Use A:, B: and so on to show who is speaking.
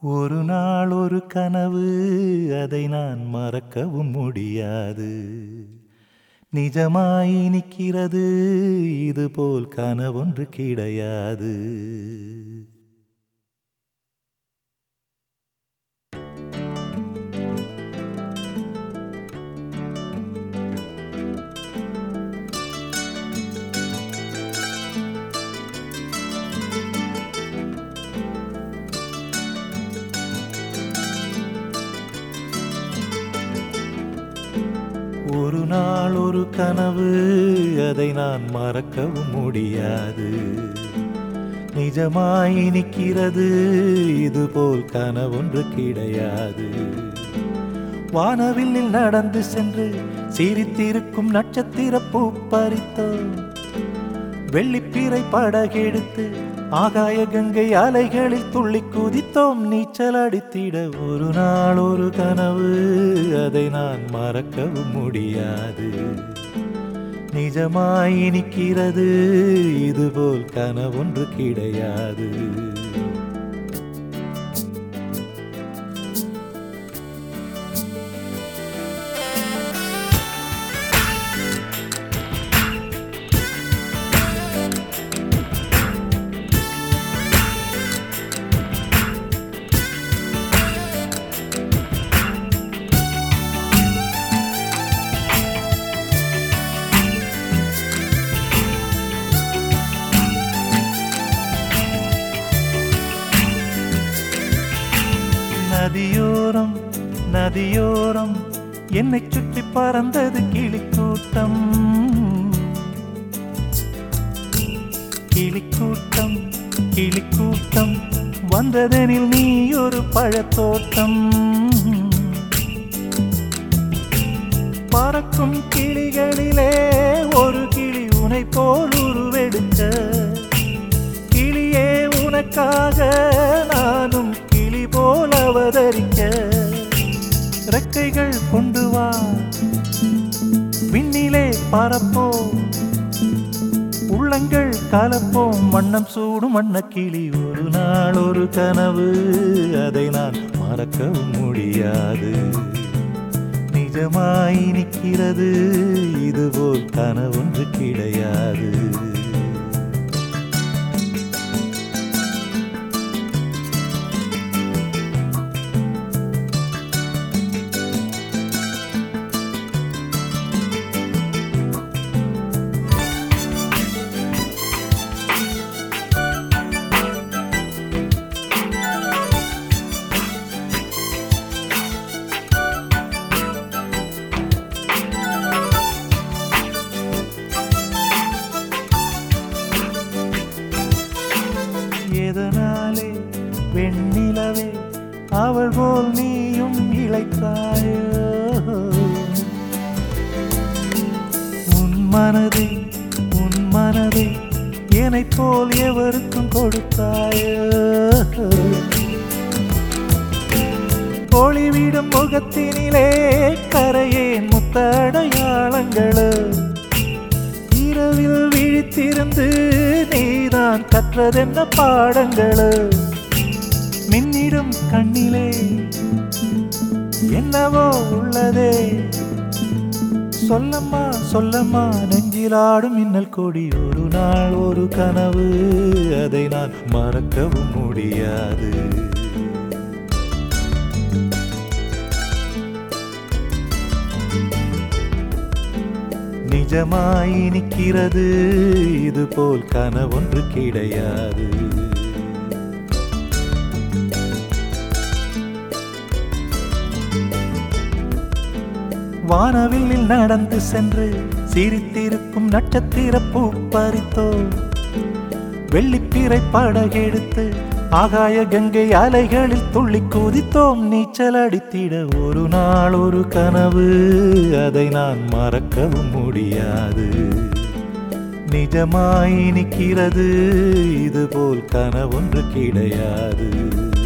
A: ஒரு நாள் ஒரு கனவு அதை நான் மறக்கவும் முடியாது நிஜமாய் நிற்கிறது இதுபோல் கனவொன்று கிடையாது ஒரு நாள் ஒரு கனவு அதை நான் மறக்கவும் முடியாது நிஜமாய் நிற்கிறது இதுபோல் கனவொன்று கிடையாது வானவில்லில் நடந்து சென்று சிரித்திருக்கும் நட்சத்திர பூ பறித்தோம் வெள்ளிப்பிறை படகெடுத்து ஆகாய கங்கை அலைகளில் துள்ளி குதித்தோம் நீச்சல் அடித்திட ஒரு நாள் ஒரு கனவு அதை நான் மறக்கவும் முடியாது நிஜமாய் நிற்கிறது இதுபோல் கனவொன்று கிடையாது நதியோரம் நதியோரம் என்னை சுற்றி பறந்தது கிளிக்கூட்டம் கிளிக்கூட்டம் கிளிக்கூட்டம் வந்ததெனில் நீ ஒரு பழத்தோட்டம் பறக்கும் கிளிகளிலே ஒரு கிளி உனை போல் உருவெடுக்க கிளியே உனக்காக நானும் கிளி போல் அவதரிக்க ரெக்கைகள் கொண்டு வா விண்ணிலே பறப்போம் உள்ளங்கள் கலப்போம் வண்ணம் சூடும் வண்ண கிளி ஒரு நாள் ஒரு கனவு அதை நான் மறக்கவும் முடியாது நிஜமாய் நிற்கிறது இதுபோல் கனவொன்று கிடையாது எதனாலே வெண்ணிலவே அவள் போல் நீயும் இழைத்தாயோ உன் மனதை உன் மனதை என்னைப் போல் எவருக்கும் கொடுத்தாயோ ஒளிவிடும் முகத்தினிலே கரையேன் முத்தடையாளங்களோ இரவில் விழித்திருந்து நீதான் கற்றதென்ன பாடங்களோ மின்னிடும் கண்ணிலே என்னவோ உள்ளதே சொல்லம்மா சொல்லம்மா நெஞ்சிலாடும் மின்னல் கொடி ஒரு நாள் ஒரு கனவு அதை நான் மறக்கவும் முடியாது நிஜமாய் நிற்கிறது இதுபோல் கனவொன்று கிடையாது வானவில்லில் நடந்து சென்று சிரித்திருக்கும் நட்சத்திர பூ பறித்தோ வெள்ளிப்பிறை படகெடுத்து ஆகாய கங்கை அலைகளில் துள்ளி குதித்தோம் நீச்சல் அடித்திட ஒரு நாள் ஒரு கனவு அதை நான் மறக்கவும் முடியாது நிஜமாய் நிற்கிறது இதுபோல் கனவொன்று கிடையாது